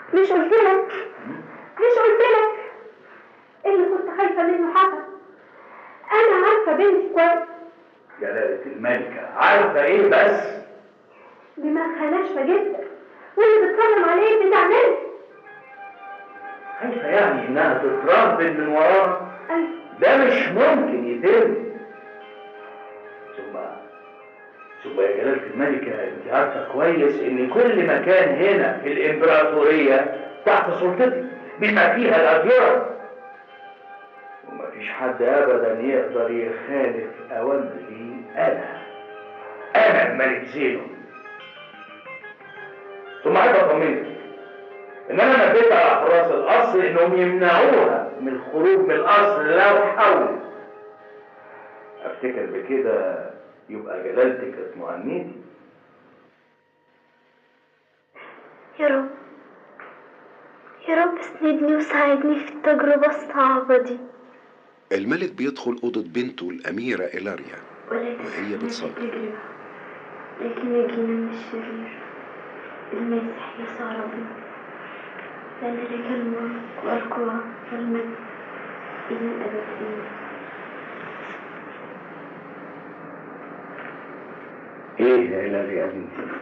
مش قلت لك مش قلت لك اللي كنت خايفة منه حصل أنا عارفة بنتي كويس جلالة الملكة عارفة ايه بس دماغها ناشفة جدا واللي بتكلم عليه بتعمله خايفة يعني انها تترهبن من وراه أيوة ده مش ممكن يتم ثم ثم يا جلالة الملكة انت عارفة كويس ان كل مكان هنا في الامبراطورية تحت سلطتي بما فيها الأديرة ومفيش حد ابدا يقدر يخالف اوامري انا انا الملك زينو ثم عايز اطمنك ان انا نبيت على حراس القصر انهم يمنعوها من الخروج من القصر لو حاولت افتكر بكده يبقى جلالتك اطمئنيتي يا رب يا رب اسندني وساعدني في التجربة الصعبة دي الملك بيدخل أوضة بنته الأميرة إيلاريا ولا وهي تسمعني بتصلي. تجربة لكن نجينا من الشرير الماسح يسوع ربنا لأن لك الملك والقوة والمجد إلى الأبد آمين ايه يا هلال يا بنتي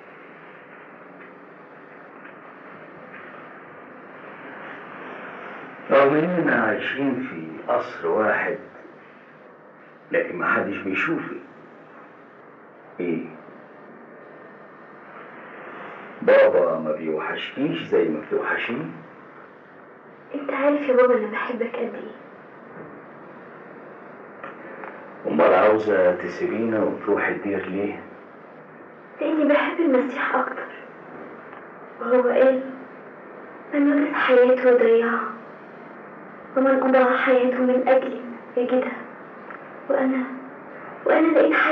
رغم اننا عايشين في قصر واحد لكن ما حدش بيشوفي ايه بابا ما بيوحشكيش زي ما بتوحشيني أنت عارف يا بابا أنا بحبك قد إيه امال عاوزه تسيبينا وتروحي الدير ليه لأني بحب المسيح أكتر وهو قال من وجد حياته ضيعها ومن أضاع حياته من أجلي يجدها وأنا وأنا لقيت حياتي